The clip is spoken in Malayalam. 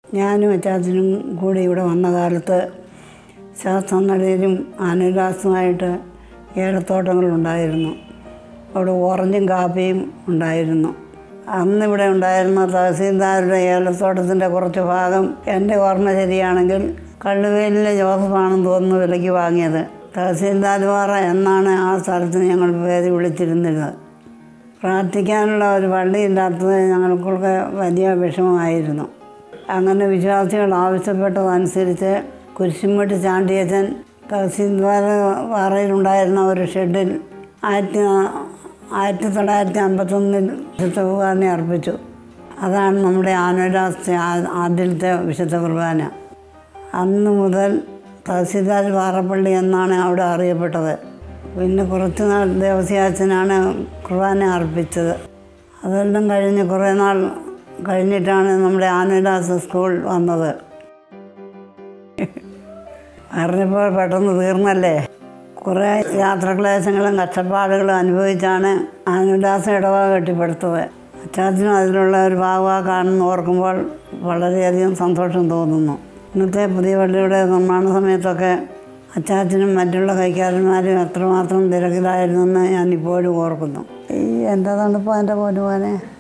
ഞാനും അച്ചാച്ചനും കൂടി ഇവിടെ വന്ന കാലത്ത് ശാസ്ത്രനടയിലും ആനവിലാസമായിട്ട് ഏലത്തോട്ടങ്ങളുണ്ടായിരുന്നു അവിടെ ഓറഞ്ചും കാപ്പിയും ഉണ്ടായിരുന്നു അന്നിവിടെ ഉണ്ടായിരുന്ന തഹസീൽദാരുടെ ഏലത്തോട്ടത്തിൻ്റെ കുറച്ച് ഭാഗം എൻ്റെ ഓർമ്മ ശരിയാണെങ്കിൽ കള്ളുവേലിലെ ജോസഫാണെന്ന് തോന്നുന്നു വിലയ്ക്ക് വാങ്ങിയത് തഹസീൽദാർ പാറ എന്നാണ് ആ സ്ഥലത്തിന് ഞങ്ങൾ പേര് വിളിച്ചിരുന്നത് പ്രാർത്ഥിക്കാനുള്ള ഒരു പള്ളിയില്ലാത്തത് ഞങ്ങൾക്കൊക്കെ വലിയ വിഷമമായിരുന്നു അങ്ങനെ വിശ്വാസികൾ ആവശ്യപ്പെട്ടതനുസരിച്ച് കുരിശുംപട്ടി ചാണ്ടിയച്ചൻ തഹസീൽദാർ പാറയിലുണ്ടായിരുന്ന ഒരു ഷെഡിൽ ആയിരത്തി ആയിരത്തി തൊള്ളായിരത്തി അമ്പത്തൊന്നിൽ വിശുദ്ധ കുർബാന അർപ്പിച്ചു അതാണ് നമ്മുടെ ആനുരാസ്യ ആദ്യത്തെ വിശുദ്ധ കുർബാന അന്ന് മുതൽ തഹസീൽദാർ പാറപ്പള്ളി എന്നാണ് അവിടെ അറിയപ്പെട്ടത് പിന്നെ കുറച്ച് നാൾ ദേവസ്യാച്ചനാണ് കുർബാന അർപ്പിച്ചത് അതെല്ലാം കഴിഞ്ഞ് കുറേ നാൾ കഴിഞ്ഞിട്ടാണ് നമ്മുടെ ആനുരാസ് സ്കൂൾ വന്നത് അറിഞ്ഞപ്പോൾ പെട്ടെന്ന് തീർന്നല്ലേ കുറേ യാത്രാക്ലേശങ്ങളും കഷ്ടപ്പാടുകളും അനുഭവിച്ചാണ് ആനുദാസ ഇടവക കെട്ടിപ്പടുത്തത് അച്ചാച്ചനും അതിലുള്ള ഒരു ഭാഗമാ കാണുന്ന ഓർക്കുമ്പോൾ വളരെയധികം സന്തോഷം തോന്നുന്നു ഇന്നത്തെ പുതിയ പള്ളിയുടെ നിർമ്മാണ സമയത്തൊക്കെ അച്ചാച്ചനും മറ്റുള്ള കൈക്കാരന്മാരും എത്രമാത്രം തിരക്കിലായിരുന്നെന്ന് ഞാൻ ഇപ്പോഴും ഓർക്കുന്നു ഈ എൻ്റെ തണുപ്പ് എൻ്റെ പോലുപോലെ